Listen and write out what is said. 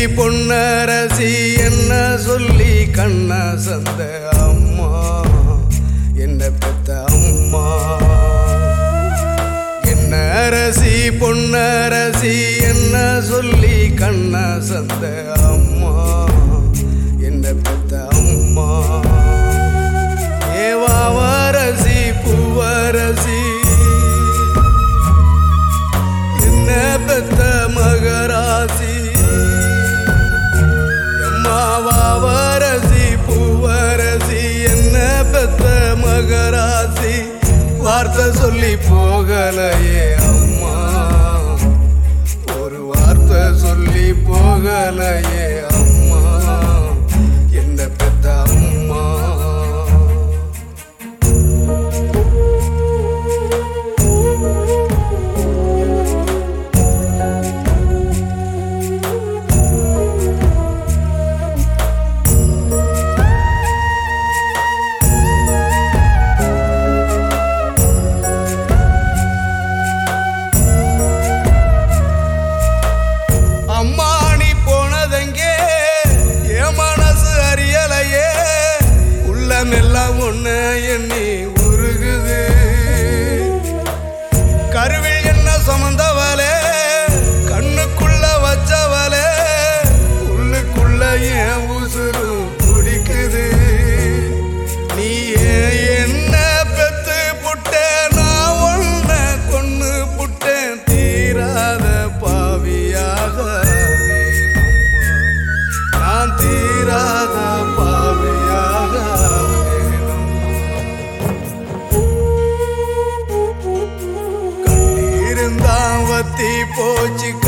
பொன்னரசி என்ன சொல்லி கண்ண சந்த அம்மா என்ன பெத்த அம்மா என்ன அரசி பொன்னரசி என்ன சொல்லி கண்ண சந்த அம்மா என்ன பெத்த அம்மா ஏவாவரசி பூவரசி என்ன பெத்த மகராசி எம்மாவாவரசி பூவரசி என்ன பெத்த மகராசி வார்த்தை சொல்லி போகலையே அம்மா ஒரு வார்த்தை சொல்லி போகலையே அம்மா என்ன பெத்த அம்மா அம்மா நீ போனதெங்கே என் மனசு அறியலையே உள்ளமெல்லாம் ஒண்ணு எண்ணி உருகுது கருவில் என்ன சுமந்தவளே கண்ணுக்குள்ள வச்சவளே உள்ளுக்குள்ள என் உசுறு துடிக்குது நீ ஏன் என்ன பெத்து புட்டேன் நான் ஒன்ன கொன்னு புட்டேன் தீராத பாவியாக நான் தீராத பாவியாக கண்ணீருந்தான் வத்தி போச்சு